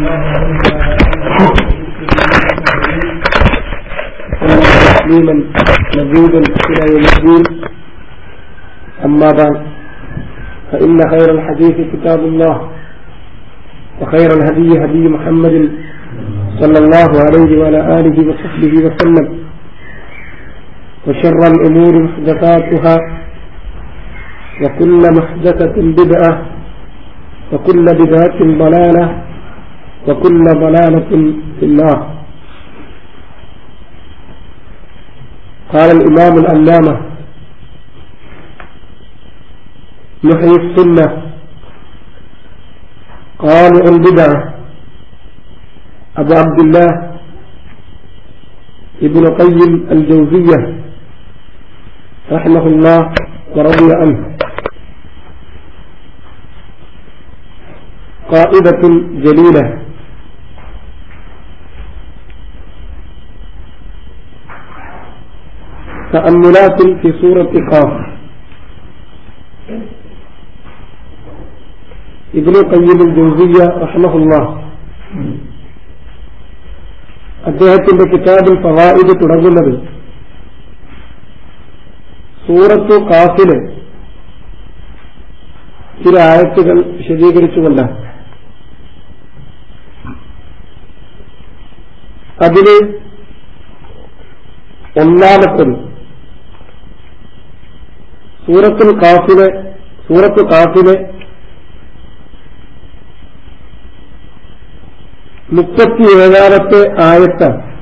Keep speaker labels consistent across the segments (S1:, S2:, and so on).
S1: تسليما مزيدا إلى يوم الدين أما بعد فإن خير الحديث كتاب الله وخير الهدي هدي محمد صلى الله عليه وعلى آله وصحبه وسلم وشر الأمور محدثاتها وكل محدثة بدعة وكل بدعة ضلالة وكل ضلالة في النار قال الإمام الألامة محيي السنة قالوا البدعة أبو عبد الله ابن قيم الجوزية رحمه الله ورضي عنه قائدة جليلة تأملات في سورة قاف ابن قيم الجوزية رحمه الله അദ്ദേഹത്തിന്റെ കിതാബിൽ ഫവായിദ് തുടങ്ങുന്നത് സൂറത്തു കാഫില് ചില ആയത്തുകൾ വിശദീകരിച്ചുകൊണ്ടാണ് അതില് ഒന്നാമത്തത് സൂറത്തുൽ കാഫിലെ സൂറത്ത് കാഫിലെ മുപ്പത്തിയേഴാമത്തെ ആയത്ത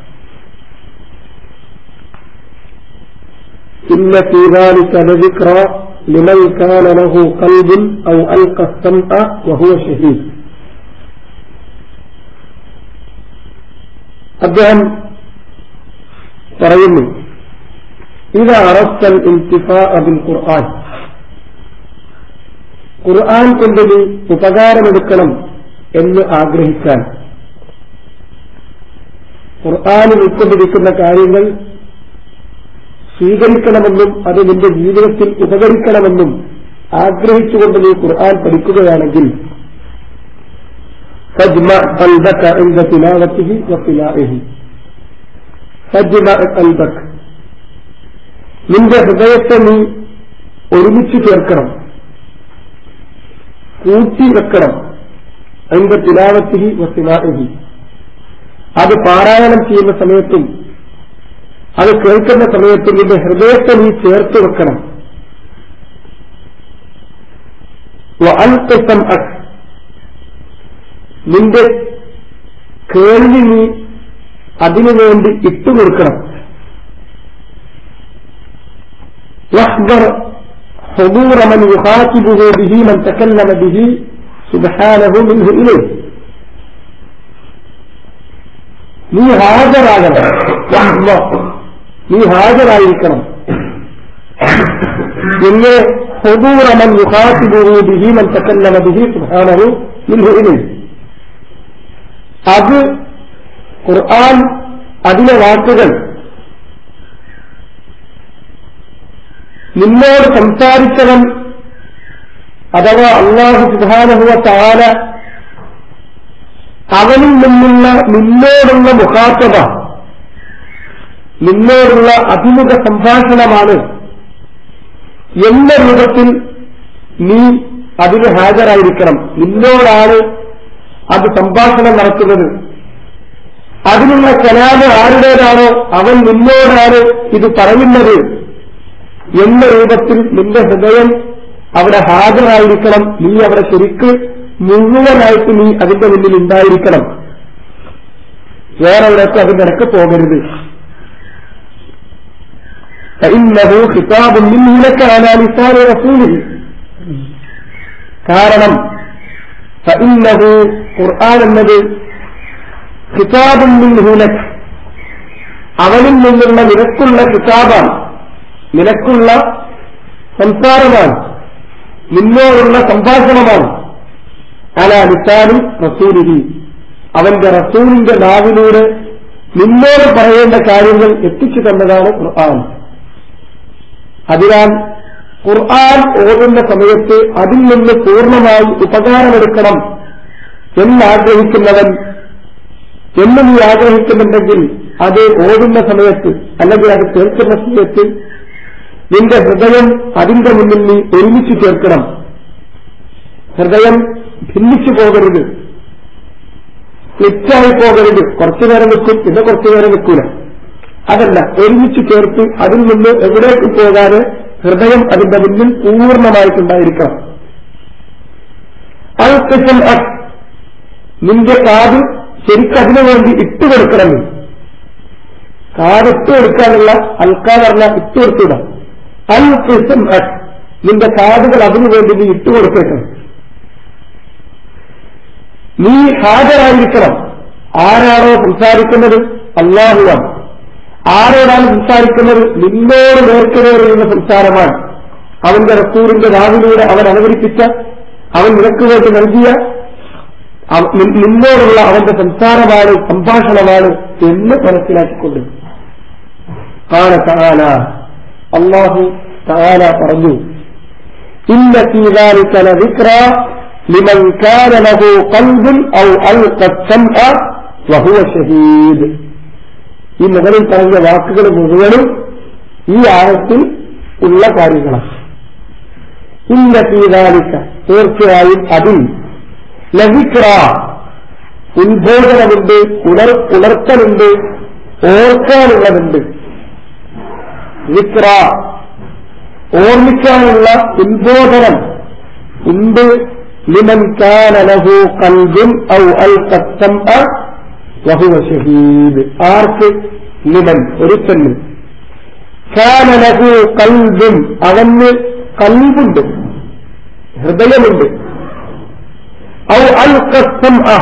S1: ഇന്ന തീരാലി കലവിക്ര لمن كان له قلب أو ألقى السمع وهو شهيد അദ്ദേഹം പറയുന്നു ഇത് അറസ്റ്റൽ ഇൻതിഫാ ബിൽ ഖുർആൻ ഖുർആൻ കൊണ്ട് നീ ഉപകാരമെടുക്കണം എന്ന് ആഗ്രഹിക്കാൻ ഖുർആാനിൽ ഉൾക്കൊണ്ടിരിക്കുന്ന കാര്യങ്ങൾ സ്വീകരിക്കണമെന്നും അത് നിന്റെ ജീവിതത്തിൽ ഉപകരിക്കണമെന്നും ആഗ്രഹിച്ചുകൊണ്ട് നീ ഖുർആൻ പഠിക്കുകയാണെങ്കിൽ فاجمع قلبك عند تلاوته وقراءه فاجمع قلبك നിന്റെ ഹൃദയത്തെ നീ ഒരുമിച്ച് ചേർക്കണം കൂട്ടി വെക്കണം അതിന്റെ തിലാവത്തിഹി വസിനാഹി അത് പാരായണം ചെയ്യുന്ന സമയത്തും അത് കേൾക്കുന്ന സമയത്തും നിന്റെ ഹൃദയത്തെ നീ ചേർത്ത് വെക്കണം അൽപ്പം നിന്റെ കേൾവി നീ അതിനുവേണ്ടി ഇട്ടുകൊടുക്കണം واحذر حضور من يخاطبه به من تكلم به سبحانه منه إليه നീ ഹാജരാകണം നീ ഹാജരായിരിക്കണം എന്ന് ഹുദൂറമൻ യുഹാസിബുഹു ബിഹി മൻ തക്കല്ലമ ബിഹി സുബ്ഹാനഹു മിൻഹു ഇലൈഹി അത് ഖുർആൻ അതിലെ വാക്കുകൾ നിന്നോട് സംസാരിച്ചവൻ അഥവാ അള്ളാഹു സുധാനഹുവ താല അവനിൽ നിന്നുള്ള നിന്നോടുള്ള മുഖാത്തത നിന്നോടുള്ള അഭിമുഖ സംഭാഷണമാണ് എന്ന രൂപത്തിൽ നീ അതിന് ഹാജരായിരിക്കണം നിന്നോടാണ് അത് സംഭാഷണം നടത്തുന്നത് അതിനുള്ള കലാമ് ആരുടേതാണോ അവൻ നിന്നോടാണ് ഇത് പറയുന്നത് എന്ന രൂപത്തിൽ നിന്റെ ഹൃദയം അവിടെ ഹാജരായിരിക്കണം നീ അവിടെ ശരിക്ക് മുഴുവനായിട്ട് നീ അതിന്റെ മുന്നിൽ ഉണ്ടായിരിക്കണം വേറെ എവിടെയൊക്കെ അതിന്റെ ഇടക്ക് പോകരുത് കാരണം ഖുർആൻ എന്നത് ഖിതാബും മിൻഹുലക് അവനിൽ നിന്നുള്ള നിനക്കുള്ള കിതാബാണ് നിനക്കുള്ള സംസാരമാണ് നിന്നോടുള്ള സംഭാഷണമാണ് അല ലിസാനും റസൂലിഹി അവന്റെ റസൂലിന്റെ നാവിലൂടെ നിന്നോട് പറയേണ്ട കാര്യങ്ങൾ എത്തിച്ചു തന്നതാണ് ഖുർആൻ അതിനാൽ ഖുർആൻ ഓതുന്ന സമയത്ത് അതിൽ നിന്ന് പൂർണ്ണമായി ഉപകാരമെടുക്കണം എന്നാഗ്രഹിക്കുന്നവൻ എന്ന് നീ ആഗ്രഹിക്കുന്നുണ്ടെങ്കിൽ അത് ഓടുന്ന സമയത്ത് അല്ലെങ്കിൽ അത് കേൾക്കുന്ന സമയത്ത് നിന്റെ ഹൃദയം അതിന്റെ മുന്നിൽ നീ ഒരുമിച്ച് ചേർക്കണം ഹൃദയം ഭിന്നിച്ചു പോകരുത് സ്ലിറ്റായി പോകരുത് കുറച്ചു നേരം നിൽക്കും പിന്നെ കുറച്ചു നേരം നിൽക്കൂല അതല്ല ഒരുമിച്ച് ചേർത്ത് അതിൽ നിന്ന് എവിടേക്ക് പോകാതെ ഹൃദയം അതിന്റെ മുന്നിൽ പൂർണ്ണമായിട്ടുണ്ടായിരിക്കണം അൽ കിസൻ അക് നിന്റെ കാത് ശരിക്കും അതിനു വേണ്ടി ഇട്ടുകൊടുക്കണം നീ കാത് ഇട്ടുകൊടുക്കാനുള്ള അൽക്കാൻ പറഞ്ഞാൽ ഇട്ടുകൊടുത്തിടാം അൽ കിസൻ അക് നിന്റെ കാതുകൾ അതിനു വേണ്ടി നീ ഇട്ടുകൊടുത്തേക്കണം നീ ഹാജരായിരിക്കണം ആരാണോ സംസാരിക്കുന്നത് അള്ളാഹുവാണ് ആരോടാണ് സംസാരിക്കുന്നത് നിന്നോട് നേർക്കുനേറിയുള്ള സംസാരമാണ് അവന്റെ റസൂറിന്റെ രാവിലൂടെ അവൻ അനുകരിപ്പിച്ച അവൻ നിനക്ക് വേണ്ടി നൽകിയ നിന്നോടുള്ള അവന്റെ സംസാരമാണ് സംഭാഷണമാണ് എന്ന് മനസ്സിലാക്കിക്കൊണ്ട് കാല താല അള്ളാഹു താല പറഞ്ഞു ഇന്ന തീരാനിക്കല വിക്ര لمن كان له قلب أو ألقى السمع وهو شهيد ഈ മുകളിൽ പറഞ്ഞ വാക്കുകൾ മുഴുവനും ഈ ആഴത്തിൽ ഉള്ള കാര്യങ്ങളാണ് ഇന്ന തീരാലിക്ക തീർച്ചയായും അതിൽ ലഭിക്ര ഉത്ബോധനമുണ്ട് ഉണർ ഉണർത്തലുണ്ട് ഓർക്കാനുള്ളതുണ്ട് വിക്ര ഓർമ്മിക്കാനുള്ള ഉത്ബോധനം ഉണ്ട് ലിമൻ കാന ലഹു കൽബുൻ ഔ അൽഖ വഹുവ ഷഹീദ് ആർക്ക് ലിമൻ ഒരുത്തന് കാന ലഹു കൽബുൻ അവന് കൽബുണ്ട് ഹൃദയമുണ്ട് ഔ അൽഖം ആ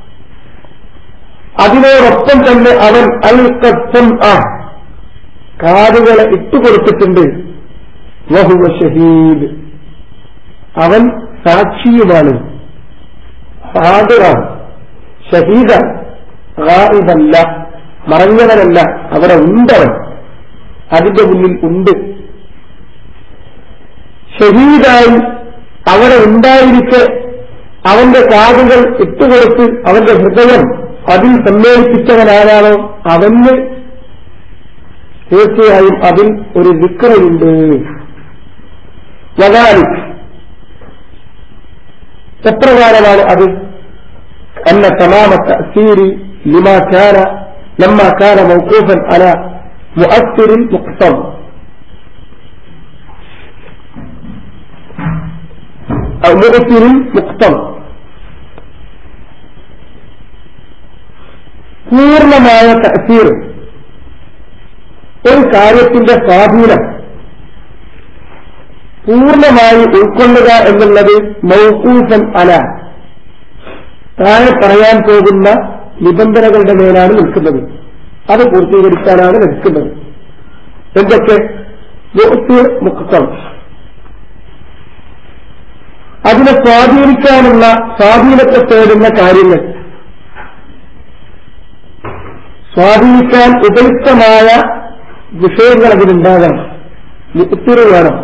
S1: അതിനോടൊപ്പം തന്നെ അവൻ അൽഖം ആ കാതുകളെ ഇട്ടുകൊടുത്തിട്ടുണ്ട് വഹുവ ഷഹീദ് അവൻ സാക്ഷിയുമാണ് ഹാദിറാണ് ഷഹീദാണ് റായിബല്ല മറഞ്ഞവനല്ല അവിടെ ഉണ്ടവൻ അതിന്റെ മുന്നിൽ ഉണ്ട് ഷഹീദായി അവിടെ ഉണ്ടായിരിക്കെ അവന്റെ കാതുകൾ ഇട്ടുകൊടുത്ത് അവന്റെ ഹൃദയം അതിൽ സമ്മേളിപ്പിച്ചവനാരാണോ അവന് തീർച്ചയായും അതിൽ ഒരു വിക്രയുണ്ട് വകാലിക് എപ്രകാരമാണ് അത് أن تمام التأثير لما كان لما كان موقوفا على مؤثر مقتض أو مؤثر مقتض പൂർണ്ണമായ തഅസീർ ഒരു കാര്യത്തിന്റെ സ്വാധീനം പൂർണ്ണമായി ഉൾക്കൊള്ളുക എന്നുള്ളത് മൗക്കൂഫൻ അല താഴെ പറയാൻ പോകുന്ന നിബന്ധനകളുടെ മേലാണ് നിൽക്കുന്നത് അത് പൂർത്തീകരിക്കാനാണ് നിൽക്കുന്നത് എന്തൊക്കെ മുക്തം അതിനെ സ്വാധീനിക്കാനുള്ള സ്വാധീനത്തെ തേടുന്ന കാര്യങ്ങൾ സ്വാധീനിക്കാൻ ഉപയുക്തമായ വിഷയങ്ങൾ അതിനുണ്ടാകണം മുത്തിറ് വേണം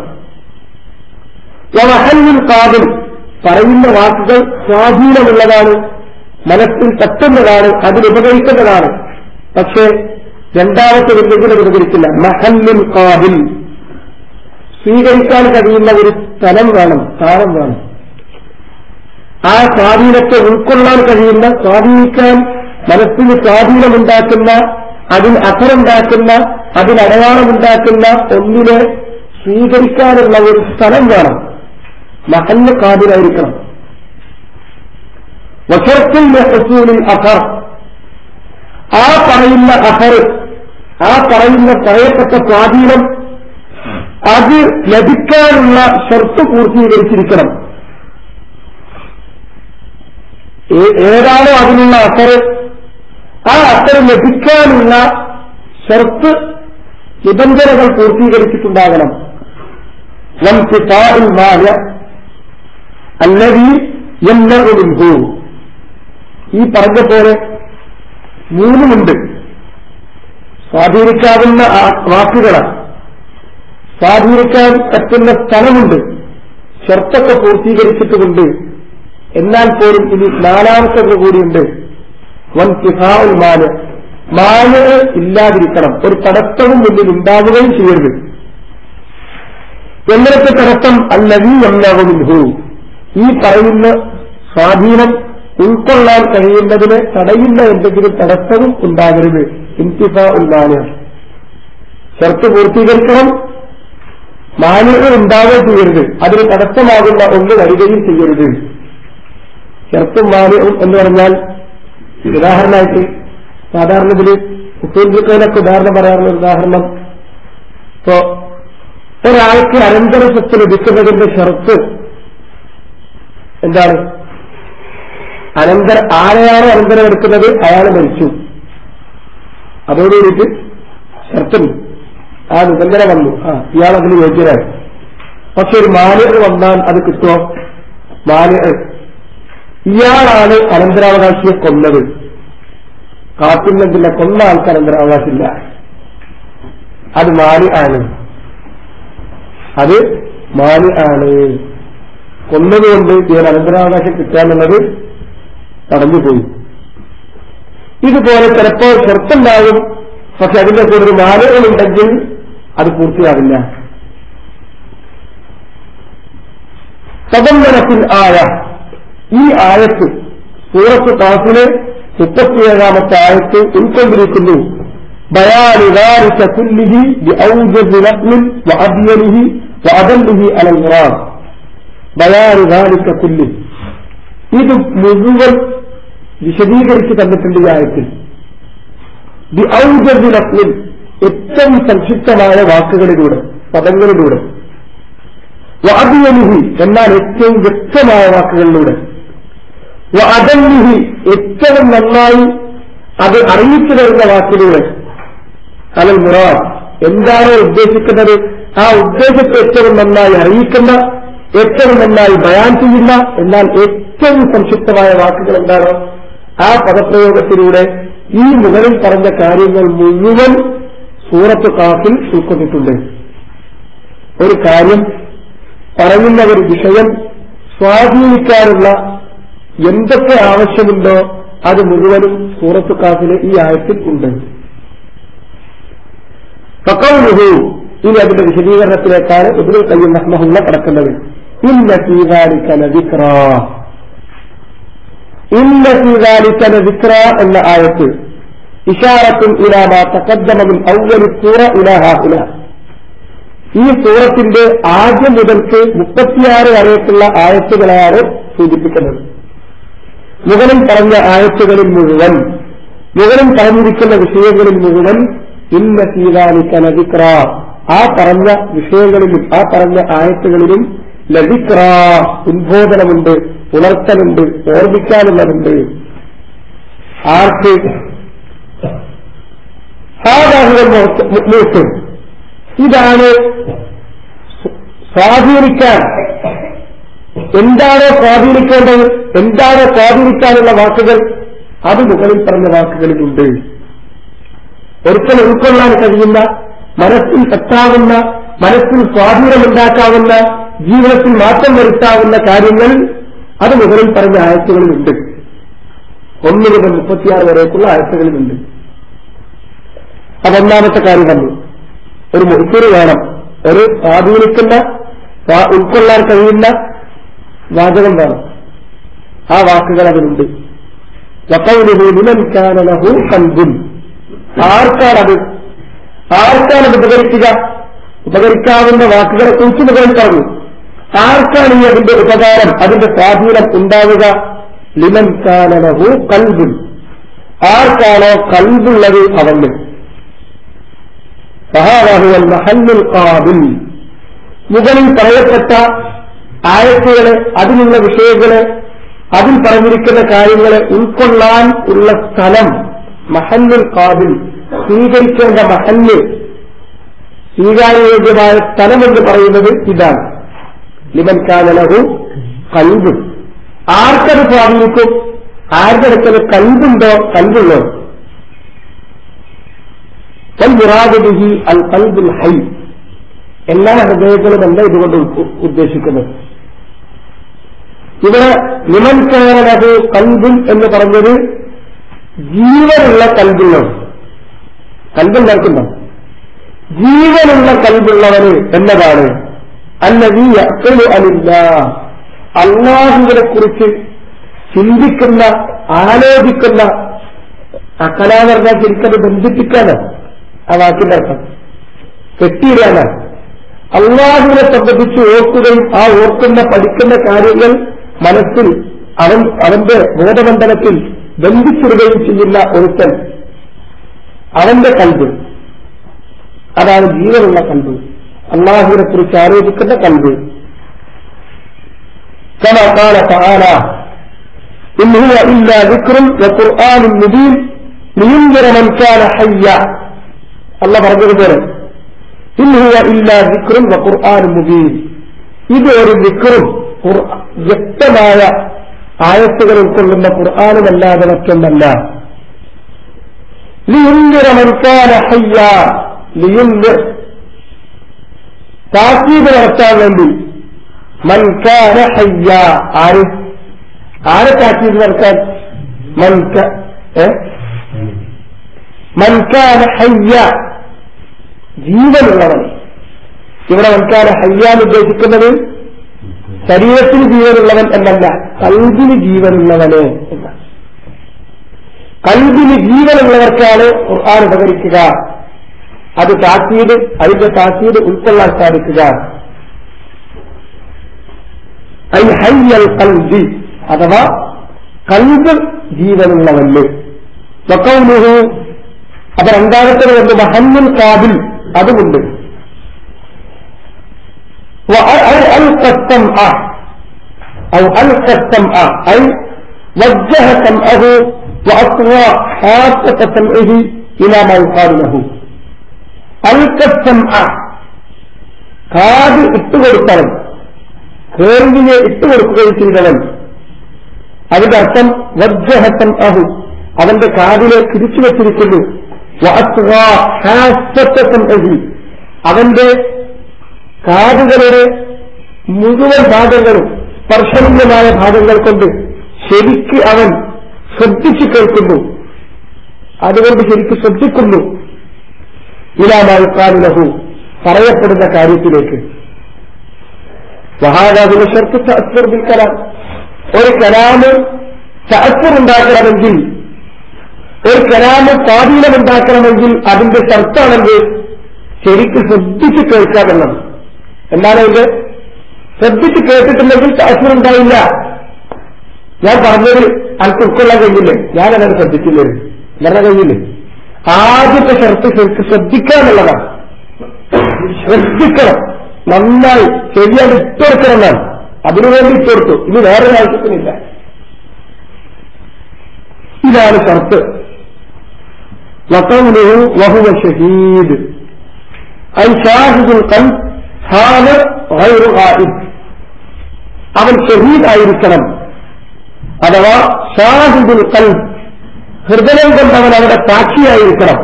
S1: വഹല്ലിൽ കാതിൽ പറയുന്ന വാക്കുകൾ സ്വാധീനമുള്ളതാണ് മനസ്സിൽ തട്ടുന്നതാണ് അതിനുപകരിക്കുന്നതാണ് പക്ഷേ രണ്ടാമത്തെ എന്തെങ്കിലും ഉപകരിക്കില്ല മഹല്ലിൽ കാതിൽ സ്വീകരിക്കാൻ കഴിയുന്ന ഒരു സ്ഥലം വേണം സ്ഥാനം വേണം ആ സ്വാധീനത്തെ ഉൾക്കൊള്ളാൻ കഴിയുന്ന സ്വാധീനിക്കാൻ മനസ്സിന് സ്വാധീനമുണ്ടാക്കുന്ന അതിൽ അസറുണ്ടാക്കുന്ന അതിൽ അടയാളമുണ്ടാക്കുന്ന ഒന്നിനെ സ്വീകരിക്കാനുള്ള ഒരു സ്ഥലം വേണം മഹല്ല് കാതിലായിരിക്കണം വഷർത്തിൽ ഹസൂലിൽ അസർ ആ പറയുന്ന അസർ ആ പറയുന്ന പറയപ്പെട്ട സ്വാധീനം അത് ലഭിക്കാനുള്ള ഷർത്ത് പൂർത്തീകരിച്ചിരിക്കണം ഏതാണോ അതിനുള്ള അസർ ആ അസർ ലഭിക്കാനുള്ള ഷർത്ത് നിബന്ധനകൾ പൂർത്തീകരിച്ചിട്ടുണ്ടാകണം വംസിത്താൽ മായ അല്ലവി എന്നറിഹു ഈ പറഞ്ഞ പോലെ മൂന്നുമുണ്ട് സ്വാധീനിക്കാവുന്ന വാക്കുകളാണ് സ്വാധീനിക്കാൻ പറ്റുന്ന സ്ഥലമുണ്ട് ഷർത്തൊക്കെ പൂർത്തീകരിച്ചിട്ടുമുണ്ട് എന്നാൽ പോലും ഇനി നാലാമത്തെ കൂടിയുണ്ട് വൻ കിഫാഉൽ മാന് മാന് ഇല്ലാതിരിക്കണം ഒരു തടസ്സവും മുന്നിൽ ഉണ്ടാവുകയും ചെയ്യരുത് എന്നിടത്തെ തടസ്സം അല്ലവി എന്നാകുമില്ലു ഈ പറയുന്ന സ്വാധീനം ഉൾക്കൊള്ളാൻ കഴിയുന്നതിന് തടയുന്ന എന്തെങ്കിലും തടസ്സവും ഉണ്ടാകരുത് ഇൻതിഫ ഉൽമാന് ഷർത്ത് പൂർത്തീകരിക്കണം മാന്യത ഉണ്ടാവുകയും ചെയ്യരുത് അതിന് തടസ്സമാകുന്ന ഒന്ന് വരികയും ചെയ്യരുത് ഷർത്തും മാന്യവും എന്ന് പറഞ്ഞാൽ ഉദാഹരണമായിട്ട് സാധാരണ ഇതിൽ ഉപ്പേന്ദ്രക്കോലൊക്കെ ഉദാഹരണം പറയാറുള്ള ഒരു ഉദാഹരണം ഇപ്പോ ഒരാൾക്ക് അനന്തര സ്വത്ത് ലഭിക്കുന്നതിന്റെ ഷർത്ത് എന്താണ് അനന്തര ആരെയാണോ അനന്തരം എടുക്കുന്നത് അയാൾ മരിച്ചു അതോടുകൂടിയിട്ട് ഷർത്തുണ്ട് ആ നിബന്ധന വന്നു ആ ഇയാൾ അതിന് യോഗ്യനാണ് പക്ഷെ ഒരു മാലിക വന്നാൽ അത് കിട്ടുമോ മാലിക ഇയാളാണ് അനന്തരാവകാശിയെ കൊന്നത് കാത്തില്ലെങ്കില്ല കൊന്ന ആൾക്ക് അനന്തരാവകാശമില്ല അത് മാലി ആണ് അത് മാലി ആണ് കൊന്നതുകൊണ്ട് ഇവൻ അനന്തരാവകാശം കിട്ടാന്നുള്ളത് തടഞ്ഞുപോയി ഇതുപോലെ ചിലപ്പോൾ ഷർത്തുണ്ടാകും പക്ഷെ അതിന്റെ കൂടെ ഒരു മാലകളുണ്ടെങ്കിൽ അത് പൂർത്തിയാവില്ല തദന്തരത്തിൽ ആയ ഈ ആയത്ത് സൂറത്ത് കാസിലെ മുപ്പത്തിയേഴാമത്തെ ആയത്ത് ഉൾക്കൊണ്ടിരിക്കുന്നു ബയാനുദാരിച്ച കുല്ലിഹി ബിഔജസ് നഖ്ലിൻ വഅദ്യനിഹി വഅദല്ലിഹി അലൽ മുറാദ് ബയാനുദാരിച്ച കുല്ലി ഇത് മുഴുവൻ വിശദീകരിച്ച് തന്നിട്ടുണ്ട് ഈ ആയത്തിൽ ദി ഔജസിനത്തിൽ ഏറ്റവും സംക്ഷിപ്തമായ വാക്കുകളിലൂടെ പദങ്ങളിലൂടെ വാദിയനിഹി എന്നാൽ ഏറ്റവും വ്യക്തമായ വാക്കുകളിലൂടെ അദല്ലിഹി ഏറ്റവും നന്നായി അത് അറിയിച്ചു തരുന്ന വാക്കിലൂടെ അലൽ മുറാദ് എന്താണോ ഉദ്ദേശിക്കുന്നത് ആ ഉദ്ദേശത്തെ ഏറ്റവും നന്നായി അറിയിക്കുന്ന ഏറ്റവും നന്നായി ബയാൻ ചെയ്യുന്ന എന്നാൽ ഏറ്റവും സംക്ഷിപ്തമായ വാക്കുകൾ എന്താണോ ആ പദപ്രയോഗത്തിലൂടെ ഈ മുകളിൽ പറഞ്ഞ കാര്യങ്ങൾ മുഴുവൻ സൂറത്ത് കാഫിൽ ഉൾക്കൊണ്ടിട്ടുണ്ട് ഒരു കാര്യം പറയുന്ന ഒരു വിഷയം സ്വാധീനിക്കാനുള്ള എന്തൊക്കെ ആവശ്യമുണ്ടോ അത് മുഴുവനും സൂറത്ത് കാഫിലെ ഈ ആയത്തിൽ ഉണ്ട് ഫക്കൗലുഹു ഇനി അതിന്റെ വിശദീകരണത്തിലേക്കാണ് ഇബ്നുൽ ഖയ്യിം റഹ്മഹുള്ള കടക്കുന്നത് ഇന്ന ഫീ ദാലിക ലദിക്റ ഇന്ന ഫീ ദാലിക ലദിക്റ എന്ന ആയത്ത് ഇഷാറത്തും ഇലാ മാ തഖദ്ദമ മിൻ അവ്വലി സൂറ ഇലാ ഹാഉല ഈ സൂറത്തിന്റെ ആദ്യം മുതൽക്ക് മുപ്പത്തിയാറ് വരെയൊക്കെയുള്ള ആയത്തുകളെയാണ് സൂചിപ്പിക്കുന്നത് മുകളിൽ പറഞ്ഞ ആയത്തുകളിൽ മുഴുവൻ മുകളിൽ പറഞ്ഞിരിക്കുന്ന വിഷയങ്ങളിൽ മുഴുവൻ ഇന്ന സീതാലിക്ക ലതിക്ര ആ പറഞ്ഞ വിഷയങ്ങളിലും ആ പറഞ്ഞ ആയത്തുകളിലും ലതിക്ര ഉദ്ബോധനമുണ്ട് ഉണർത്തലുണ്ട് ഓർമ്മിക്കാനുള്ളതുണ്ട് ആർക്ക് ഹാദാഹുകൾ മൂത്തും ഇതാണ് സ്വാധീനിക്കാൻ എന്താണോ സ്വാധീനിക്കേണ്ടത് എന്താണോ സ്വാധീനിക്കാനുള്ള വാക്കുകൾ അത് മുകളിൽ പറഞ്ഞ വാക്കുകളിലുണ്ട് ഒരിക്കൽ ഉൾക്കൊള്ളാൻ കഴിയുന്ന മനസ്സിൽ എത്താവുന്ന മനസ്സിൽ സ്വാധീനമുണ്ടാക്കാവുന്ന ജീവിതത്തിൽ മാറ്റം വരുത്താവുന്ന കാര്യങ്ങൾ അത് മുകളിൽ പറഞ്ഞ ആയത്തുകളിലുണ്ട് ഒന്ന് മുതൽ മുപ്പത്തിയാറ് വരേക്കുള്ള ആയത്തുകളിലുണ്ട് അതൊന്നാമത്തെ കാര്യം വന്നു ഒരു മുഹത്തിരി വേണം ഒരു സ്വാധീനിക്കുന്ന ഉൾക്കൊള്ളാൻ കഴിയുന്ന വാചകം വേണം ആ വാക്കുകൾ അതിലുണ്ട് ലഹു കൽബുൻ ആർക്കാണത് ആർക്കാണത് ഉപകരിക്കുക ഉപകരിക്കാവുന്ന വാക്കുകളെ കുറിച്ച് മുകളിൽ പറഞ്ഞു ആർക്കാണ് ഈ അതിന്റെ ഉപകാരം അതിന്റെ സ്വാധീനം ഉണ്ടാവുക ലിമൻ കാനലഹു കൽബുൻ ആർക്കാണോ കൽബുള്ളത് അവന് സഹാവാഹുവൽ മഹല്ലുൽ കാബിൽ മുകളിൽ പറയപ്പെട്ട ആയത്തുകളെ അതിനുള്ള വിഷയങ്ങളെ അതിൽ പറഞ്ഞിരിക്കുന്ന കാര്യങ്ങളെ ഉൾക്കൊള്ളാൻ ഉള്ള സ്ഥലം മഹല്ലുൽ കാബിൽ സ്വീകരിക്കേണ്ട മഹല്ല് സ്വീകാര്യയോഗ്യമായ സ്ഥലം എന്ന് പറയുന്നത് ഇതാണ് ലിമൻ കാനലഹു കൽബ് ആർക്കത് സ്വാധീനിക്കും ആരുടെ അടുക്കൽ കൽബുണ്ടോ കൽബുള്ളോ മുറാദിഹി അൽ കൽബുൽ ഹൈ എല്ലാ ഹൃദയങ്ങളുമല്ല ഇതുകൊണ്ട് ഉദ്ദേശിക്കുന്നത് ഇവിടെ നിമൻകാരനത് കൽബുൻ എന്ന് പറഞ്ഞത് ജീവനുള്ള കൽബുള്ളവൻ കൽബുണ്ടാക്കുന്നുണ്ടോ ജീവനുള്ള കൽബുള്ളവന് എന്നതാണ് അല്ലതീ അക്കലു അലില്ല അള്ളാഹുവിനെ കുറിച്ച് ചിന്തിക്കുന്ന ആലോചിക്കുന്ന അക്കലാന്ന് പറഞ്ഞാൽ ശരിക്കത് ബന്ധിപ്പിക്കാനാണ് ആ വാക്കിന്റെ അർത്ഥം കെട്ടിയിടാനാണ് അള്ളാഹുവിനെ സംബന്ധിച്ച് ഓർക്കുകയും ആ ഓർക്കുന്ന പഠിക്കുന്ന കാര്യങ്ങൾ മനസ്സിൽ അവൻ അവന്റെ ബോധമണ്ഡലത്തിൽ ബന്ധിച്ചിടുകയും ചെയ്യുന്ന ഒരുത്തൻ അവന്റെ കൽബ് അതാണ് ജീവനുള്ള കൽബ് അള്ളാഹുവിനെ കുറിച്ച് ആലോചിക്കുന്ന കൽബ് كما قال تعالى إن هو إلا ذكر وقرآن مبين لينذر من كان حيا الله പറഞ്ഞതുപോലെ إن هو إلا ذكر وقرآن مبين ഇത് ഒരു വിക്രും വ്യക്തമായ ആയത്തുകൾ ഉൾക്കൊള്ളുന്ന ഖുർആാനുമല്ലാതെ മറ്റൊന്നല്ല ലിയുന്തിര മൻകാന ഹയ്യ ലിയുന്തിർ താക്കീത് നടത്താൻ വേണ്ടി മൻകാന ഹയ്യ ആര് ആരെ താക്കീത് നടത്താൻ മൻക ഏ മൻകാന ഹയ്യ ജീവനുള്ളവൻ ഇവിടെ മൻകാന ഹയ്യാൻ ഉദ്ദേശിക്കുന്നത് ശരീരത്തിന് ജീവനുള്ളവൻ എന്നല്ല കൽബിന് ജീവനുള്ളവന് എന്നാണ് കൽബിന് ജീവനുള്ളവർക്കാണ് ഖുർആൻ ഉപകരിക്കുക അത് താക്കീത് അതിന്റെ താക്കീത് ഉൾക്കൊള്ളാൻ സാധിക്കുക ഐ ഹയ്യൽ കൽബി അഥവാ കൽബ് ജീവനുള്ളവന് വക്കൗനുഹു അപ്പൊ രണ്ടാമത്തെ വന്ന് മഹന്നുൽ കാബിൽ അതുമുണ്ട് ألقى السمع أو ألقى السمع أي وجه سمعه وأطغى حاسة سمعه إلى ما يقال له ألقى السمع കാത് ഇട്ടുകൊടുത്തവൻ കേൾവിയെ ഇട്ടുകൊടുക്കുകയും ചെയ്തവൻ അതിന്റെ അർത്ഥം വജ്ജഹത്തം അഹു അവന്റെ കാതിലെ തിരിച്ചു വച്ചിരിക്കുന്നു അവന്റെ കാതുകളുടെ മുഴുവൻ ഭാഗങ്ങളും സ്പർശനീയമായ ഭാഗങ്ങൾ കൊണ്ട് ശരിക്ക് അവൻ ശ്രദ്ധിച്ചു കേൾക്കുന്നു അതുകൊണ്ട് ശരിക്ക് ശ്രദ്ധിക്കുന്നു ഇലാമായി കാലുലഹു പറയപ്പെടുന്ന കാര്യത്തിലേക്ക് വഹാദാദിന് ഷർത്ത് തഅസ്സുർ ബിൽ കലാം ഒരു കലാമ് തഅസ്സുർ ഉണ്ടാക്കണമെങ്കിൽ ഒരു കലാമ് സ്വാധീനമുണ്ടാക്കണമെങ്കിൽ അതിന്റെ ഷർത്താണെങ്കിൽ ശരിക്ക് ശ്രദ്ധിച്ച് കേൾക്കാമെന്നത് എന്താണ് അതിന്റെ ശ്രദ്ധിച്ച് കേട്ടിട്ടുണ്ടെങ്കിൽ തഅസ്സുർ ഉണ്ടായില്ല ഞാൻ പറഞ്ഞത് അനക്ക് ഉൾക്കൊള്ളാൻ കഴിയില്ലേ ഞാനതാണ് ശ്രദ്ധിച്ചില്ലേ നിറ കഴിയില്ലേ ആദ്യത്തെ ഷർത്ത് ശരിക്ക് ശ്രദ്ധിക്കുക എന്നുള്ളതാണ് ശ്രദ്ധിക്കണം നന്നായി ശരിയായി ഇട്ടുകൊടുക്കണം എന്നാണ് അതിനുവേണ്ടി ഇട്ടുകൊടുത്തു ഇനി വേറൊരു ആവശ്യത്തിനില്ല ഇതാണ് ഷർത്ത് വക്കൗലുഹു വഹുവ ഷഹീദ് ഐ ഷാഹിദുൽ ഖൽബ് ഹാദർ ഗൈറു ഗായിബ് അവൻ ഷഹീദ് ആയിരിക്കണം അഥവാ ഷാഹിദുൽ ഖൽബ് ഹൃദയം കൊണ്ടവൻ അവിടെ സാക്ഷിയായിരിക്കണം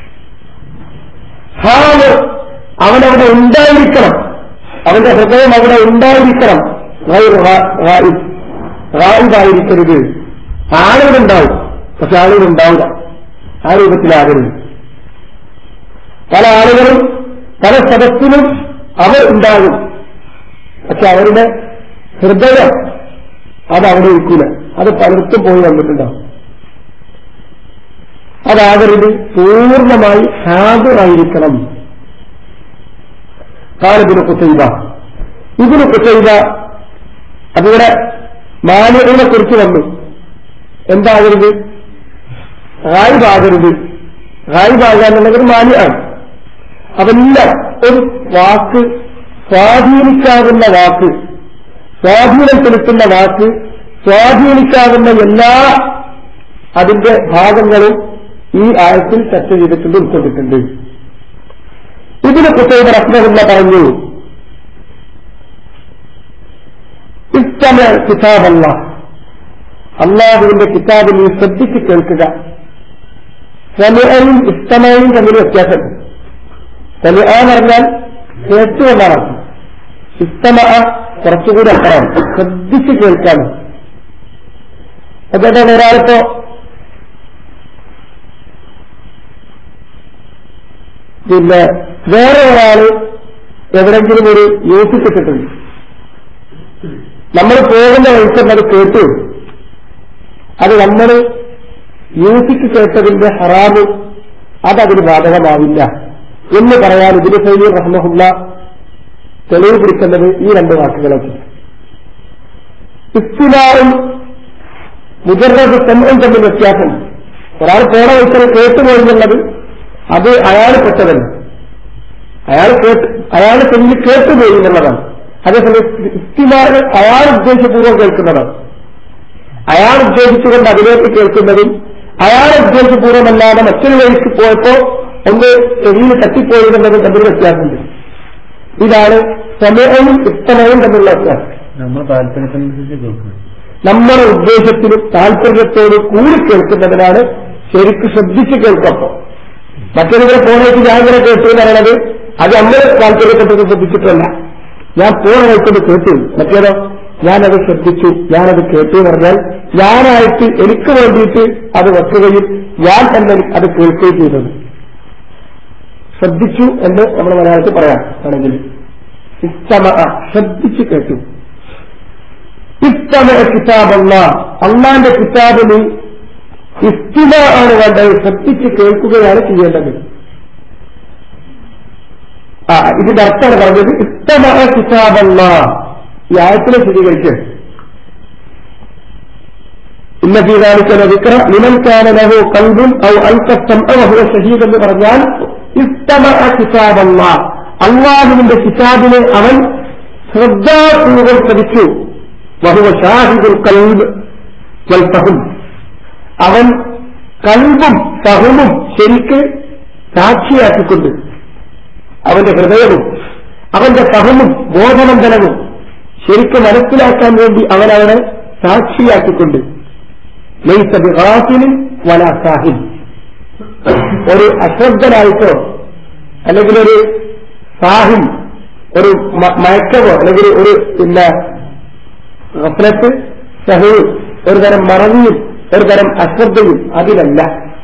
S1: ഹാവ് അവനവിടെ ഉണ്ടായിരിക്കണം അവന്റെ ഹൃദയം അവിടെ ഉണ്ടായിരിക്കണം റായിബായിരിക്കരുത് ആളുകളുണ്ടാവും പക്ഷെ ആളുകളുണ്ടാവില്ല ആ രൂപത്തിലാകരുത് പല ആളുകളും പല സദസ്സിലും അവർ ഉണ്ടാകും പക്ഷെ അവരുടെ ഹൃദയം അത് അവിടെ ഇരിക്കൂല അത് പലർക്കും പോയി വന്നിട്ടുണ്ടാവും അതാകരുത് പൂർണ്ണമായി ഹാജറായിരിക്കണം കാലബിന് കുസൈബ ഇതിന് കുസൈബ അതിവിടെ മാലികളെ കുറിച്ച് വന്നു എന്താകരുത് റായിബാകരുത് റായിബാകാന്നുള്ളത് മാലിയാണ് അതെല്ലാം ഒരു വാക്ക് സ്വാധീനിക്കാവുന്ന വാക്ക് സ്വാധീനം ചെലുത്തുന്ന വാക്ക് സ്വാധീനിക്കാവുന്ന എല്ലാ അതിന്റെ ഭാഗങ്ങളും ഈ ആയത്തിൽ ചർച്ച ചെയ്തിട്ടുണ്ട് ഉൾക്കൊണ്ടിട്ടുണ്ട് ഇതിന് കുസൈബ് റഹ്മുല്ല പറഞ്ഞു ഇഷ്ടമ കിതാബല്ല അള്ളാഹുവിന്റെ കിതാബ് നീ ശ്രദ്ധിച്ച് കേൾക്കുക സമയവും ഇഷ്ടമയും തമ്മിൽ വ്യത്യാസമുണ്ട് സമയ എന്ന് പറഞ്ഞാൽ കേട്ടു എന്നാണ് അർത്ഥം ഇഷ്ടമ കുറച്ചുകൂടി അപ്പുറമാണ് ശ്രദ്ധിച്ച് കേൾക്കാണ് അതുകൊണ്ടാണ് ഒരാളിപ്പോ പിന്നെ വേറെ ഒരാള് എവിടെങ്കിലും ഒരു മ്യൂസിക് ഇട്ടിട്ടുണ്ട് നമ്മൾ പോകുന്ന വഴിക്ക് അത് കേട്ടു അത് നമ്മൾ മ്യൂസിക് കേട്ടതിന്റെ ഹറാമ് അതതിന് ബാധകമാവില്ല എന്ന് പറയാൻ ഇതിന് സൈനി റഹ്മഹുല്ല തെളിവ് പിടിക്കുന്നത് ഈ രണ്ട് വാക്കുകളൊക്കെ ഇസ്തിലാവും മുജറത് തെന്നും തമ്മിൽ വ്യത്യാസമുണ്ട് ഒരാൾ പോണ വെച്ചത് കേട്ടുപോയി എന്നുള്ളത് അത് അയാൾ പെട്ടതല്ല അയാൾ കേട്ട് അയാൾ ചെല്ലി കേട്ടുപോയി എന്നുള്ളതാണ് അതേസമയം ഇസ്തിമാർ അയാൾ ഉദ്ദേശപൂർവ്വം കേൾക്കുന്നതാണ് അയാൾ ഉദ്ദേശിച്ചുകൊണ്ട് അതിലേക്ക് കേൾക്കുന്നതും അയാൾ ഉദ്ദേശപൂർവ്വമല്ലാതെ മറ്റൊരു വഴിക്ക് പോയപ്പോ ഒന്ന് ചെവിയിൽ തട്ടിപ്പോയി എന്നുള്ളത് തമ്മിൽ വ്യത്യാസമുണ്ട് ഇതാണ് സമയവും ഇഷ്ടമവും തമ്മിലുള്ള വ്യത്യാസം
S2: നമ്മൾ താല്പര്യത്തിനനുസരിച്ച് കേൾക്കണം
S1: നമ്മുടെ ഉദ്ദേശത്തിനും താല്പര്യത്തോട് കൂടി കേൾക്കുന്നതിനാണ് ശരിക്ക് ശ്രദ്ധിച്ച് കേൾക്കപ്പോ മറ്റൊരുവരെ ഫോണേക്ക് ഞാൻ ഇങ്ങനെ കേട്ടു എന്ന് പറയുന്നത് അത് നമ്മൾ താല്പര്യപ്പെട്ടത് ശ്രദ്ധിച്ചിട്ടല്ല ഞാൻ ഫോൺ കഴിച്ചത് കേട്ടു മറ്റേതോ ഞാനത് ശ്രദ്ധിച്ചു ഞാനത് കേട്ടു എന്ന് പറഞ്ഞാൽ ഞാനായിട്ട് എനിക്ക് വേണ്ടിയിട്ട് അത് വെക്കുകയും ഞാൻ തന്നെ അത് കേൾക്കുകയും ചെയ്തത് ശ്രദ്ധിച്ചു എന്ന് നമ്മൾ മലയാളത്തിൽ പറയാം ആണെങ്കിൽ ഇഷ്ടമ ശ്രദ്ധിച്ചു കേട്ടു ഇഷ്ടമ കിതാബല്ല അള്ളാന്റെ കിതാബ് നീ ഇസ്തിമ ആണ് വേണ്ടത് ശ്രദ്ധിച്ച് കേൾക്കുകയാണ് ചെയ്യേണ്ടത് ആ ഇതിന്റെ അർത്ഥമാണ് പറഞ്ഞത് ഇഷ്ടമ കിതാബല്ല ഈ ആയത്തിനെ സ്ഥിരീകരിക്കുക ഇന്ന ചെയ്താലിക്കുന്ന വിക്ര ലിമൻ കാന ലഹു കൽബുൻ ഔ അൽക്കത്തം വഹുവ ഷഹീദ് എന്ന് പറഞ്ഞാൽ ഇഷ്ടമ കിതാബല്ല അള്ളാഹുവിന്റെ കിതാബിനെ അവൻ ശ്രദ്ധാപൂർവം ശ്രമിച്ചു വഹുവ ഷാഹിദുൽ കൽബ് വൽ ഫഹും അവൻ കൽബും ഫഹുമും ശരിക്ക് സാക്ഷിയാക്കിക്കൊണ്ട് അവന്റെ ഹൃദയവും അവന്റെ ഫഹമും ബോധമണ്ഡലവും ശരിക്ക് മനസ്സിലാക്കാൻ വേണ്ടി അവൻ അവനെ സാക്ഷിയാക്കിക്കൊണ്ട് ലൈസ ബിഗാഫിലിൻ വലാ സാഹിൽ ഒരു അശ്രദ്ധനായിട്ടോ അല്ലെങ്കിൽ ഒരു സാഹിൽ ഒരു മ- മയക്കമോ അല്ലെങ്കിൽ ഒരു പിന്നെ ഗഫലത്ത് സഹവും ഒരു തരം മറവിയും ഒരു തരം അശ്രദ്ധയും അതിലല്ല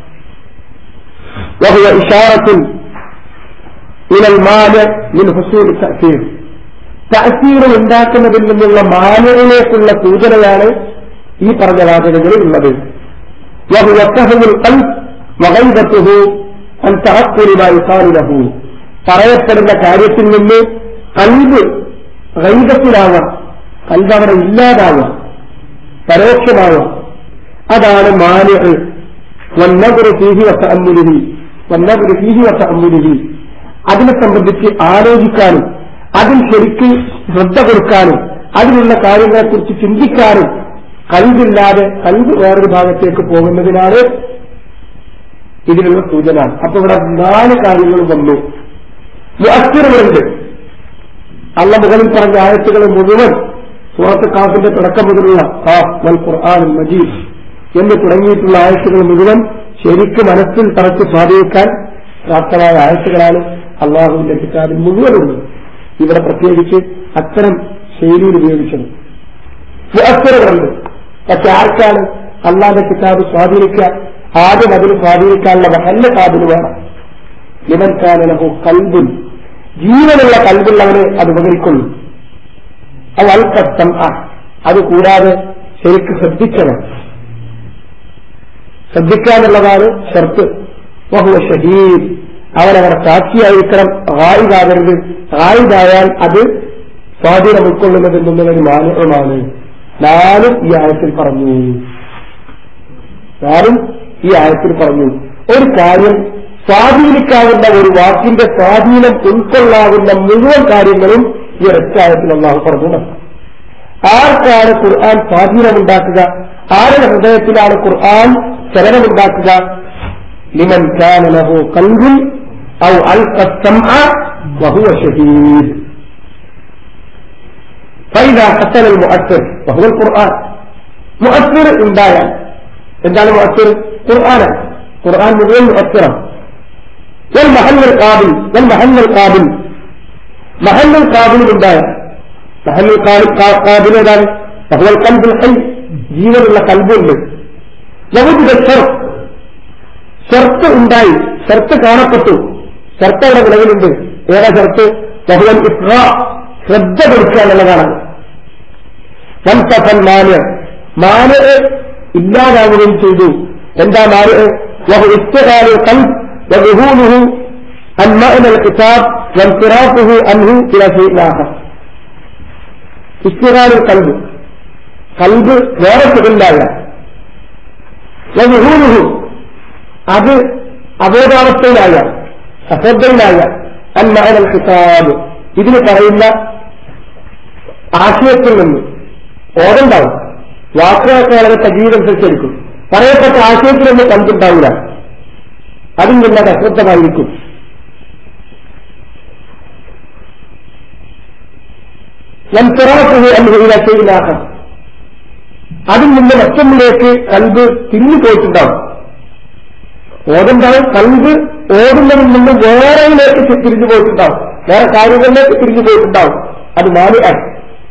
S1: وهو إشارة إلى المانع من حصول التأثير തഅസീർ ഉണ്ടാക്കുന്നതിൽ നിന്നുള്ള മാനവിലേക്കുള്ള സൂചനയാണ് ഈ പറഞ്ഞ വാചകങ്ങളിൽ ഉള്ളത് وهو فهم القلب وغيبته عن تعقل ما يقال له പറയപ്പെടുന്ന കാര്യത്തിൽ നിന്ന് കൽബ് ഗൈബത്തിലാവാം കൽബ് അവിടെ ഇല്ലാതാവാം പരോക്ഷമാവാം അതാണ് മാനിഅ് വന്നബുറ് ഫീഹി വത്തഅമ്മുലിഹി വന്നബുറ് ഫീഹി വത്തഅമ്മുലിഹി അതിനെ സംബന്ധിച്ച് ആലോചിക്കാനും അതിൽ ശരിക്ക് ശ്രദ്ധ കൊടുക്കാനും അതിലുള്ള കാര്യങ്ങളെക്കുറിച്ച് ചിന്തിക്കാനും കൽവില്ലാതെ കൽവ് വേറൊരു ഭാഗത്തേക്ക് പോകുന്നതിനാണ് ഇതിനുള്ള സൂചന അപ്പൊ ഇവിടെ നാല് കാര്യങ്ങൾ വന്നു മുഅസ്സിറുകളുണ്ട് അള്ള മുകളിൽ പറഞ്ഞ ആയത്തുകൾ മുഴുവൻ സൂറത്ത് കാഫിന്റെ തുടക്കം മുതലുള്ള കാഫ് വൽ ഖുർആൻ മജീദ് എന്ന് തുടങ്ങിയിട്ടുള്ള ആയത്തുകൾ മുഴുവൻ ശരിക്ക് മനസ്സിൽ തറച്ച് സ്വാധീനിക്കാൻ പ്രാപ്തമായ ആയത്തുകളാണ് അള്ളാഹുവിന്റെ കിതാബിൽ മുഴുവനുള്ളത് ഇവിടെ പ്രത്യേകിച്ച് അത്തരം ശൈലിയിൽ ഉപയോഗിച്ചത് മുഅസ്സിറുകളുണ്ട് പക്ഷെ ആർക്കാണ് അള്ളാന്റെ കിതാബ് സ്വാധീനിക്കുക ആദ്യം അതിന് സ്വാധീനിക്കാനുള്ള വഹല്ല കാതിന് വേണം ലിമൻ കാനലഹു കൽബുൻ ജീവനുള്ള കൽബുള്ളവനെ അത് ഉപകരിക്കുള്ളൂ അത് അൽക്കത്തം ആ അത് കൂടാതെ ശരിക്ക് ശ്രദ്ധിക്കണം ശ്രദ്ധിക്കാന്നുള്ളതാണ് ഷർത്ത് വഹുവ ഷഹീദ് അവനവർ സാക്ഷിയായിരിക്കണം റായിദാകരുത് റായിദായാൽ അത് സ്വാധീനം ഉൾക്കൊള്ളുന്നതിൽ നിന്നുള്ളൊരു മാനവമാണ് നാലും ഈ ആയത്തിൽ പറഞ്ഞു നാലും ഈ ആയത്തിൽ പറഞ്ഞു ഒരു കാര്യം സ്വാധീനിക്കാവുന്ന ഒരു വാക്കിന്റെ സ്വാധീനം ഉൾക്കൊള്ളാവുന്ന മുഴുവൻ കാര്യങ്ങളും ഈ ഒരൊറ്റ ആയത്തിൽ അള്ളാഹു പറഞ്ഞു ആർക്കാണ് ഖുർആൻ സ്വാധീനമുണ്ടാക്കുക ആരുടെ ഹൃദയത്തിലാണ് ഖുർആൻ ചലനമുണ്ടാക്കുക ലിമൻ കാന ലഹു കൽബുൻ ഔ അൽഖ السمع وهو شهيد فإذا حصل المؤثر وهو القرآن مؤثر ഉണ്ടായാൽ എന്താണ് മുഅസ്സിർ ഖുർആനാണ് ഖുർആൻ മുഴുവൻ മുഅസ്സിറാണ് والمحل القابل والمحل القابل محل القابل ഉണ്ടായാൽ محل القابل ഏതാണ് وهو القلب الحي ജീവനുള്ള കൽബുണ്ട് ലവുജിത ഷർത്ത് ഷർത്ത് ഉണ്ടായി ഷർത്ത് കാണപ്പെട്ടു ഷർത്ത് അവിടെ നിലവിലുണ്ട് ഏതാ ഷർത്ത് ബഹുവൻ ഇസ്ര ശ്രദ്ധ കൊടുക്കുക എന്നുള്ളതാണ് വൻതഫൻ മാന് മാന് ഇല്ലാതാവുകയും ചെയ്തു എന്താ മാന് വഹു ഇസ്തകാലു കൽ وظهوره عن معنى الكتاب وانصرافه عنه إلى شيء آخر ഇസ്തിറാൽ കൽബ് കൽബ് വേറെ സുഖമില്ലായ വഹൂനുഹു അത് അബോധാവസ്ഥയിലായ അശ്രദ്ധയിലായ അൻ മഅനൽ ഖിതാബ് ഇതിന് പറയുന്ന ആശയത്തിൽ നിന്ന് ഓടുണ്ടാവും വാക്കുകളൊക്കെ വളരെ സജീവനുസരിച്ചെടുക്കും പറയപ്പെട്ട ആശയത്തിലൊന്നും കണ്ടുണ്ടാവില്ല അതിൽ നിന്ന് അത് അശ്രദ്ധമായിരിക്കും ചെയ്യുന്നാക്കാം അതിൽ നിന്ന് മറ്റൊന്നിലേക്ക് കൽബ് തിരിഞ്ഞു പോയിട്ടുണ്ടാവും ഓടുണ്ടാവും കൽബ് ഓടുന്നതിൽ നിന്ന് വേറെയിലേക്ക് തിരിഞ്ഞു പോയിട്ടുണ്ടാവും വേറെ കാര്യങ്ങളിലേക്ക് തിരിഞ്ഞു പോയിട്ടുണ്ടാവും അത് മാനുവാണ്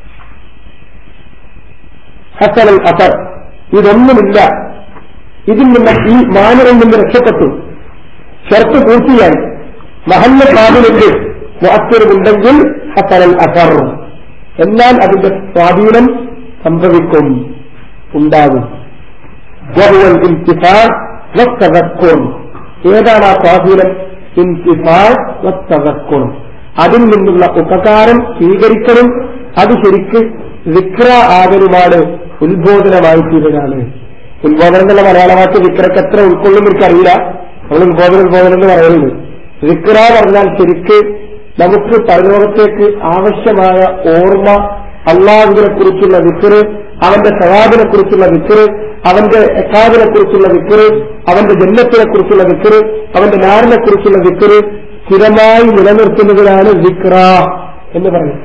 S1: ഹസനൽ അസർ ഇതൊന്നുമില്ല ഇതിൽ നിന്ന് ഈ മാനുവിൽ നിന്ന് രക്ഷപ്പെട്ടു ഷർത്ത് പൂർത്തിയായി മഹല്ല കാതിലുണ്ട് മുഅത്തിറുണ്ടെങ്കിൽ ഹസനൽ അസർ എന്നാൽ അതിന്റെ സ്വാധീനം സംഭവിക്കും ഉണ്ടാകും വഹുവൽ ഇൻതിഫാൽ വത്തദക്കുർ ഏതാണ് ആ സ്വാധീനം ഇൻതിഫാൽ വത്തദക്കുർ അതിൽ നിന്നുള്ള ഉപകാരം സ്വീകരിക്കലും അത് ശരിക്ക് വിക്ര ആകലുമാണ് ഉത്ബോധനമായി തീരുകയാണ് ഉത്ബോധനം എന്നുള്ള മലയാള വാക്ക് വിക്രക്ക് എത്ര ഉൾക്കൊള്ളും എനിക്കറിയില്ല നമ്മൾ ഉത്ബോധനം ഉത്ബോധനം എന്ന് പറയുന്നത് വിക്ര പറഞ്ഞാൽ ശരിക്ക് നമുക്ക് പരലോകത്തേക്ക് ആവശ്യമായ ഓർമ്മ അള്ളാഹുവിനെ കുറിച്ചുള്ള വിക്കറ് അവന്റെ സവാബിനെ കുറിച്ചുള്ള വിക്കറ് അവന്റെ എക്കാദിനെ കുറിച്ചുള്ള വിക്കറ് അവന്റെ ജന്മത്തിനെ കുറിച്ചുള്ള വിക്കറ് അവന്റെ നാടിനെ കുറിച്ചുള്ള വിക്കറ് സ്ഥിരമായി നിലനിർത്തുന്നതിനാണ് വിക്ര എന്ന് പറയുന്നത്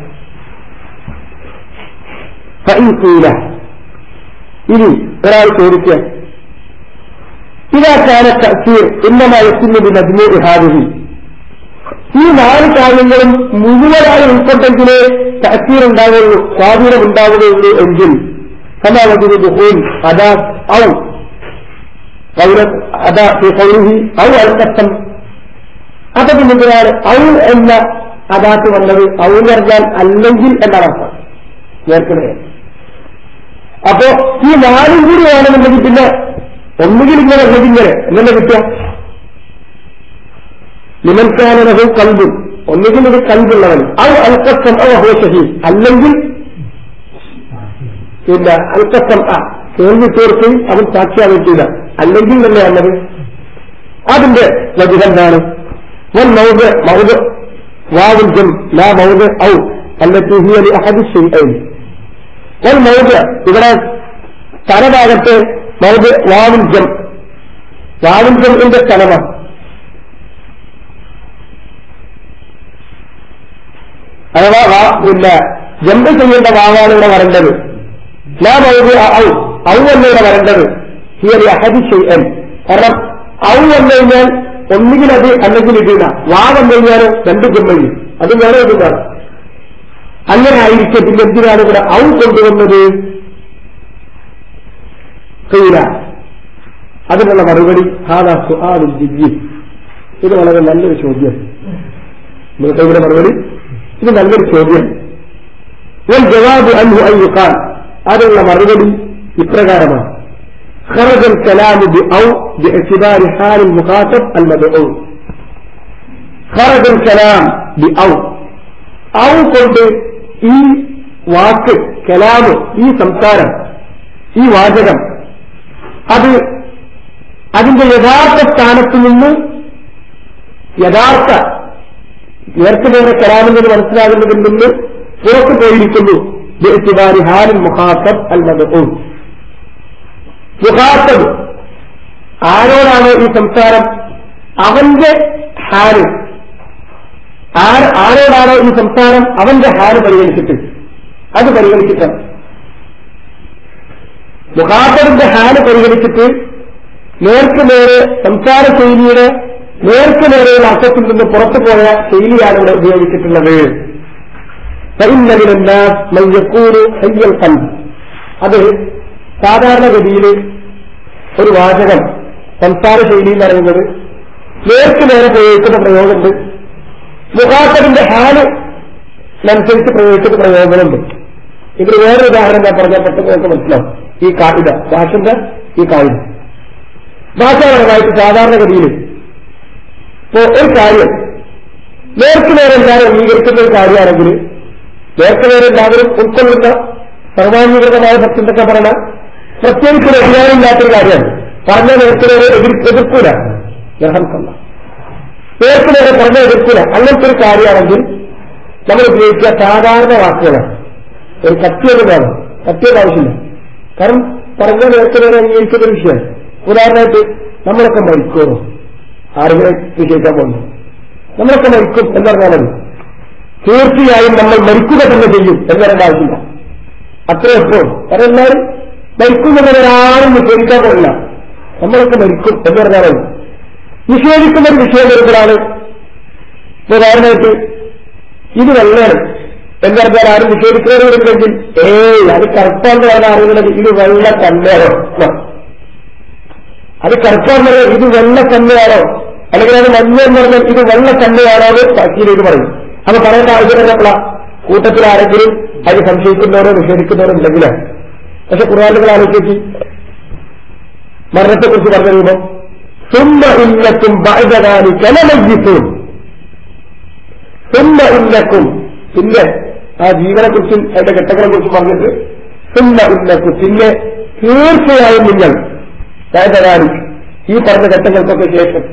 S1: ഫൈസീല ഇനി ഒരാൾ ചോദിക്കുക ഇതാക്കാന തസീർ ഇന്നമായത്തിന് നജ്മു ഹാദിഹി ഈ നാല് കാര്യങ്ങളും മുഴുവനായി ഉൾപ്പെട്ടെങ്കിലേ തസീർ ഉണ്ടാവുകയുള്ളൂ സ്വാധീനം ഉണ്ടാവുകയുള്ളൂ എങ്കിൽ സമാവതിന് ദുഹൂൻ അതാ ഔ അതാ കൗരുഹി ഔ അൽക്കത്തം അതൊക്കെ മുമ്പിലാണ് ഔ എന്ന അതാത്ത് വന്നത് ഔ എന്ന് പറഞ്ഞാൽ അല്ലെങ്കിൽ എന്നാണ് അർത്ഥം നേർക്കണേ അപ്പോ ഈ നാലും കൂടി വേണമെന്നുണ്ടെങ്കിൽ പിന്നെ ഒന്നുകിൽ ഇങ്ങനെ അല്ലെങ്കിൽ ഇങ്ങനെ എന്നല്ല കിട്ടുക ലിമൻകാനഹു കൽബും ഒന്നുകിൽ ഒരു കൽബുള്ളവൻ അത് അൽക്കസം ഹോ ഷഹീദ് അല്ലെങ്കിൽ പിന്നെ അൽക്കസം ആ കേൾവി തീർക്കുകയും അവൻ സാക്ഷിയാവുകയില്ല അല്ലെങ്കിൽ തന്നെ വന്നത് അതിന്റെ ലഘുകന്താണ് വൻ മൗത് മൗത് വാവുൽ ജം ലാ മൗത് ഔ അല്ലത്തി ഹിയ ലി അഹദി ഷൈഅൈൻ വൽ മൗത് ഇവിടെ തലഭാഗത്ത് മൗത് വാവുൽ ജം വാവുൽ ജംഇന്റെ സ്ഥലമാണ് അഥവാ പിന്നെ ജമ്പ് ചെയ്യേണ്ട വാവാണ് ഇവിടെ വരേണ്ടത് ലാ മൗത് ഔ ഔ എന്ന് ഇവിടെ വരേണ്ടത് ഹിയറി അഹദി ഷെയ്യൻ കാരണം ഔ വന്നു കഴിഞ്ഞാൽ ഒന്നുകിൽ അത് അല്ലെങ്കിൽ ഇടില്ല വാ വന്നു കഴിഞ്ഞാൽ രണ്ട് ജമ്മഴി അത് വേറെ ഒന്നുമാണ് അങ്ങനെ ആയിരിക്കും പിന്നെ എന്തിനാണ് ഇവിടെ ഔ കൊണ്ടുവന്നത് കയ്യില അതിനുള്ള മറുപടി ഹാദാ സുഹാദുൽ ജിജി ഇത് വളരെ നല്ലൊരു ചോദ്യം നിങ്ങൾക്ക് ഇവിടെ മറുപടി ഇത് നല്ലൊരു ചോദ്യം ജവാബ് അൻഹു അയ്യുഖാൻ അതിനുള്ള മറുപടി ഇപ്രകാരമാണ് خرج الكلام بأو باعتبار حال المخاطب المدعو خرج الكلام بأو ഔ കൊണ്ട് ഈ വാക്ക് കലാമ് ഈ സംസാരം ഈ വാചകം അത് അതിന്റെ യഥാർത്ഥ സ്ഥാനത്ത് നിന്ന് യഥാർത്ഥ നേരത്തെ നേരെ കലാമെന്നത് മനസ്സിലാകുന്നതിൽ നിന്ന് പുറത്തു പോയിരിക്കുന്നു ഹാലിൻ മുഹാത്തബ് അല്ലത് മുഹാത്തബ് ആരോടാണ് ഈ സംസാരം അവന്റെ ഹാല് ആരോടാണോ ഈ സംസാരം അവന്റെ ഹാല് പരിഗണിച്ചിട്ട് അത് പരിഗണിച്ചിട്ട് മുഖാത്തറിന്റെ ഹാല് പരിഗണിച്ചിട്ട് നേർക്ക് നേരെ സംസാര ശൈലിയുടെ നേർക്ക് നേരെയുള്ള അർത്ഥത്തിൽ നിന്ന് പുറത്തു പോയ ശൈലിയാണ് ഇവിടെ ഉപയോഗിച്ചിട്ടുള്ളത് അത് സാധാരണഗതിയിൽ ഒരു വാചകം സംസാര ശൈലി എന്ന് പറയുന്നത് നേർക്ക് നേരെ പ്രയോഗിക്കുന്ന പ്രയോഗമുണ്ട് മുഖാത്തബിന്റെ ഹാല് അനുസരിച്ച് പ്രയോഗിച്ച പ്രയോഗങ്ങളുണ്ട് ഇതിന് വേറൊരു ഉദാഹരണം ഞാൻ പറഞ്ഞാൽ പെട്ടെന്ന് നമുക്ക് മനസ്സിലാവും ഈ കായിക ഭാഷന്റെ ഈ കായിക ഭാഷാപരമായിട്ട് സാധാരണഗതിയിൽ ഇപ്പോ ഒരു കാര്യം നേർക്ക് നേരെ എല്ലാവരും അംഗീകരിക്കുന്ന ഒരു കാര്യമാണെങ്കിൽ നേർക്ക് നേരെ എല്ലാവരും ഉൾക്കൊള്ളുന്ന സർവാംഗീകൃതമായ സത്യത്തൊക്കെ പറഞ്ഞ പ്രത്യേകിച്ച് ഒരു അധികാരമില്ലാത്തൊരു കാര്യമാണ് പറഞ്ഞ നേർക്ക് നേരെ എതിർ എതിർക്കൂല ഗ്രഹംക്കല്ല നേർക്ക് നേരെ പറഞ്ഞ എതിർക്കൂല അങ്ങനത്തെ ഒരു കാര്യമാണെങ്കിൽ നമ്മൾ ഉപയോഗിക്കുക സാധാരണ വാക്കുകളാണ് ഒരു കത്തിയൊന്നും വേണം കത്തിയൊന്നും ആവശ്യമില്ല കാരണം പറഞ്ഞ നേരത്തെ നേരെ അംഗീകരിക്കുന്ന ഒരു വിഷയമാണ് ഉദാഹരണമായിട്ട് നമ്മളൊക്കെ മരിക്കുമോ ആരെങ്കിലും വിജയിക്കാൻ പോകുന്നു നമ്മളൊക്കെ മരിക്കും എന്ന് പറഞ്ഞാൽ മതി തീർച്ചയായും നമ്മൾ മരിക്കുക തന്നെ ചെയ്യും എന്ന് പറയേണ്ട ആവശ്യമില്ല അത്ര എപ്പോഴും കാരണം എല്ലാവരും മരിക്കുമെന്ന് ഒരാളും നിഷേധിക്കാൻ പോകില്ല നമ്മളൊക്കെ മരിക്കും എന്ന് പറഞ്ഞാൽ മതി നിഷേധിക്കുന്ന ഒരു വിഷയം വരുമ്പോഴാണ് ഉദാഹരണമായിട്ട് ഇത് വെള്ളയാണ് എന്ന് പറഞ്ഞാൽ ആരും നിഷേധിക്കുന്നവരുണ്ടെങ്കിൽ ഏയ് അത് കറുപ്പാന്ന് പറഞ്ഞാൽ അറിയുന്നത് ഇത് വെള്ള തന്നെയാണോ അത് കറുപ്പാന്ന് പറഞ്ഞാൽ ഇത് വെള്ള തന്നെയാണോ അല്ലെങ്കിൽ അത് മഞ്ഞ എന്ന് പറഞ്ഞാൽ ഇത് വെള്ള തന്നെയാണോ എന്ന് വക്കീലേക്ക് പറയും അത് പറയേണ്ട ആവശ്യമില്ല കൂട്ടത്തിൽ ആരെങ്കിലും അത് സംശയിക്കുന്നവരോ നിഷേധിക്കുന്നവരോ ഉണ്ടെങ്കിലാണ് പക്ഷെ ഖുർആാനുകൾ ആലോചിച്ച് മരണത്തെക്കുറിച്ച് പറഞ്ഞ രൂപം സുമ്മ ഇല്ലക്കും ബാധകാലി കലമയ്യത്തും സുമ്മ ഇല്ലക്കും പിന്നെ ആ ജീവനെക്കുറിച്ചും അതിന്റെ ഘട്ടങ്ങളെ കുറിച്ചും പറഞ്ഞിട്ട് സുമ്മ ഇല്ലക്കും പിന്നെ തീർച്ചയായും നിങ്ങൾ ബാധകാലി ഈ പറഞ്ഞ ഘട്ടങ്ങൾക്കൊക്കെ ശേഷം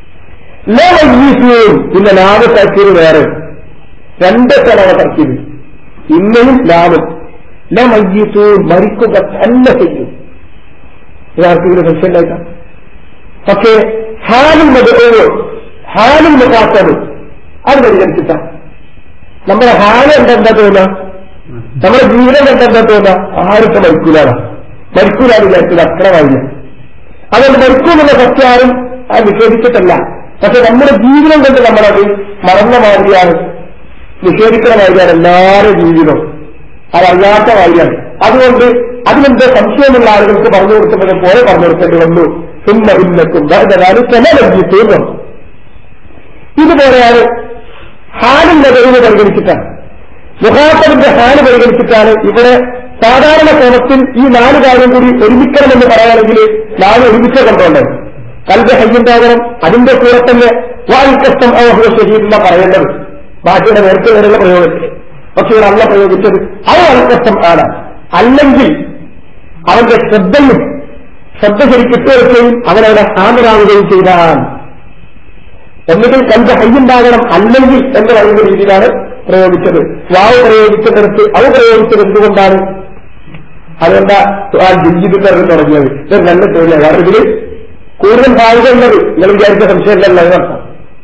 S1: ലീസും പിന്നെ ലാഭ തർക്കീര് വേറെ രണ്ട് തലവ തർക്കീര് ഇന്നയും ലാഭം ലീസു മരിക്കുക തന്നെ ചെയ്യും ഇതാർക്കെങ്കിലും സംശയം ഉണ്ടായിട്ടാ പക്ഷേ ഹാലും മതോ ഹാലും മുഖാത്തത് അത് പരിഗണിച്ചിട്ട നമ്മുടെ ഹാല് എന്താ തോന്നുക നമ്മുടെ ജീവിതം എന്താ തോന്നുക ആർക്കും മരിക്കൂലാണ് മരിക്കൂലാണ് വിചാരിച്ചത് അക്രമായില്ല അതുകൊണ്ട് മരിക്കൂന്നുള്ള സത്യം ആരും ആ നിഷേധിച്ചിട്ടല്ല പക്ഷെ നമ്മുടെ ജീവിതം കൊണ്ട് നമ്മളത് മറന്ന മാതിരിയാണ് നിഷേധിക്കുന്ന മാതിരിയാണ് എല്ലാവരുടെ ജീവിതം അതറിയാത്ത മാതിരിയാണ് അതുകൊണ്ട് അതിനെന്ത് സംശയമുള്ള ആളുകൾക്ക് പറഞ്ഞു കൊടുക്കുന്നത് പോലെ പറഞ്ഞു കൊടുക്കേണ്ടി വന്നു സുമ്മ ഇന്നക്കും അതായത് ചില ലഭ്യത്തെയും ഇതുപോലെയാണ് ഹാലിന്റെ കഴിവ് പരിഗണിച്ചിട്ടാണ് മുഖാത്തറിന്റെ ഹാല് പരിഗണിച്ചിട്ടാണ് ഇവിടെ സാധാരണ ക്രമത്തിൽ ഈ നാല് കാര്യം കൂടി ഒരുമിക്കണമെന്ന് പറയുകയാണെങ്കിൽ നാല് ഒരുമിച്ച കൊണ്ടുള്ളത് കൽബ ഹയ്യുണ്ടാകണം അതിന്റെ കൂടെ തന്നെ വാൽക്കഷ്ടം അവഹുവ ശരീരമില്ല പറയേണ്ടത് ഭാഷയുടെ നേരത്തെ വരെയുള്ള പ്രയോഗത്തിൽ പക്ഷെ ഇവിടെ അല്ല പ്രയോഗിച്ചത് അത് വാൽക്കഷ്ടം ആണ് അല്ലെങ്കിൽ അവന്റെ ശ്രദ്ധയും ശ്രദ്ധ ശരിക്കിട്ടുകയും അവനവിടെ ഹാജരാകുകയും ചെയ്താൽ ഒന്നുകിൽ കൽബ ഹയ്യുണ്ടാകണം അല്ലെങ്കിൽ എന്ന് പറയുന്ന രീതിയിലാണ് പ്രയോഗിച്ചത് വാവ് പ്രയോഗിച്ചിടത്ത് അത് പ്രയോഗിച്ചത് എന്തുകൊണ്ടാണ് അതുകൊണ്ടാ ആ ജിജിത് തെറിഞ്ഞ് തുടങ്ങിയത് ഇത് നല്ല ചോദ്യമാണ് കാരണം ഇതിൽ കൂടുതൽ സാധ്യത ഉള്ളത് നിങ്ങൾ വിചാരിച്ച സംശയമല്ല എന്നർത്ഥം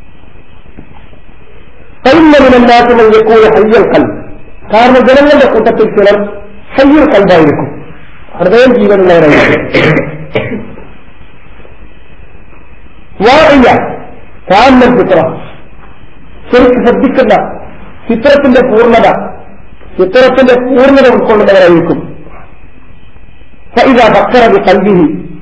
S1: കൈമതിനല്ലാത്ത കൂടെ ഹയ്യൽ കൽ കാരണം ജനങ്ങളുടെ കൂട്ടത്തിൽ ചിലർ ഹയ്യൽ കൽബായിരിക്കും ഹൃദയം ജീവനുള്ളവരായിരിക്കും വാഴിയ കാന്തൻ ചിത്ര ശരിക്ക് ശ്രദ്ധിക്കുന്ന ചിത്രത്തിന്റെ പൂർണ്ണത ചിത്രത്തിന്റെ പൂർണ്ണത ഉൾക്കൊള്ളുന്നവരായിരിക്കും فإذا فكر بقلبه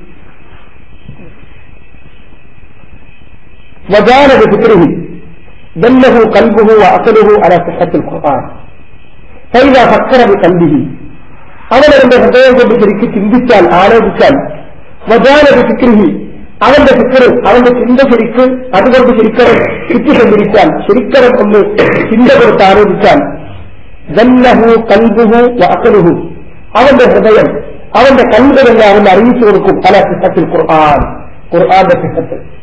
S1: وجال بفكره دله قلبه وعقله على صحة القرآن فإذا فكر بقلبه അവനവന്റെ ഹൃദയം കൊണ്ട് ശരിക്ക് ചിന്തിച്ചാൽ ആലോചിച്ചാൽ വജാന ഫിക്രിഹി അവന്റെ ഫിക്കർ അവന്റെ ചിന്ത ശരിക്ക് അതുകൊണ്ട് ശരിക്കവൻ ചുറ്റിസഞ്ചരിച്ചാൽ ശരിക്കവൻ ഒന്ന് ചിന്ത കൊടുത്ത് ആലോചിച്ചാൽ ദല്ലഹു കൽബുഹു വഅഖലുഹു അവന്റെ ഹൃദയം അവന്റെ കണ്ണുകളെല്ലാം അവൻ അറിയിച്ചു കൊടുക്കും പല സിഹത്തിൽ ഖുർആൻ ഖുർആന്റെ സിഹത്ത്